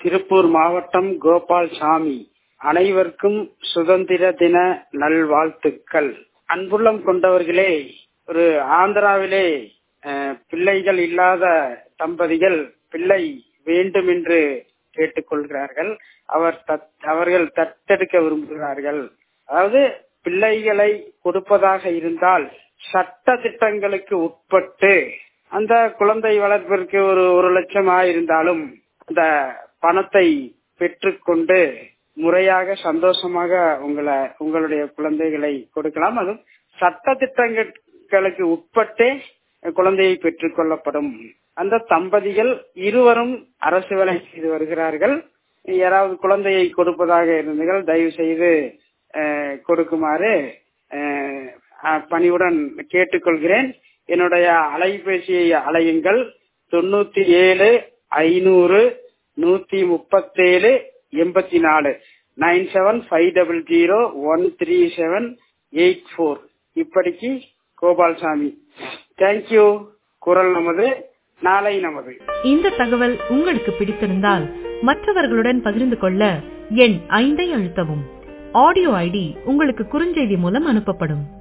திருப்பூர் மாவட்டம் கோபால் சாமி அனைவருக்கும் சுதந்திர தின நல்வாழ்த்துக்கள் அன்புள்ளம் கொண்டவர்களே ஒரு ஆந்திராவிலே அஹ், பிள்ளைகள் இல்லாத தம்பதிகள் பிள்ளை வேண்டும் என்று கேட்டுக்கொள்கிறார்கள் அவர் தத்- அவர்கள் தத்தெடுக்க விரும்புகிறார்கள் அதாவது பிள்ளைகளை கொடுப்பதாக இருந்தால் சட்ட திட்டங்களுக்கு உட்பட்டு அந்த குழந்தை வளர்ப்பிற்கு ஒரு ஒரு லட்சம் ஆயிருந்தாலும் அந்த பணத்தை பெற்றுக்கொண்டு முறையாக சந்தோஷமாக உங்களை உங்களுடைய குழந்தைகளை கொடுக்கலாம் அதுவும் சட்ட திட்டங்களுக்கு உட்பட்டே குழந்தையை பெற்றுக் கொள்ளப்படும் அந்த தம்பதிகள் இருவரும் அரசு வேலை செய்து வருகிறார்கள் யாராவது குழந்தையை கொடுப்பதாக இருந்தீர்கள் தயவு செய்து அஹ், கொடுக்குமாறு அஹ், அஹ், பணிவுடன் கேட்டுக்கொள்கிறேன் என்னுடைய அலைபேசியை அலையுங்கள் தொண்ணூத்தி ஏழு ஐநூறு நூத்தி முப்பத்தேழு எண்பத்தி நாலு nine seven five double zero one three seven eight four இப்படிக்கு கோபால்சாமி தேங்க்யூ குரல் நமது நாளை நமது இந்த தகவல் உங்களுக்கு பிடித்திருந்தால் மற்றவர்களுடன் பகிர்ந்து கொள்ள எண் ஐந்தை அழுத்தவும் ஆடியோ ஐடி உங்களுக்கு குறுஞ்செய்தி மூலம் அனுப்பப்படும்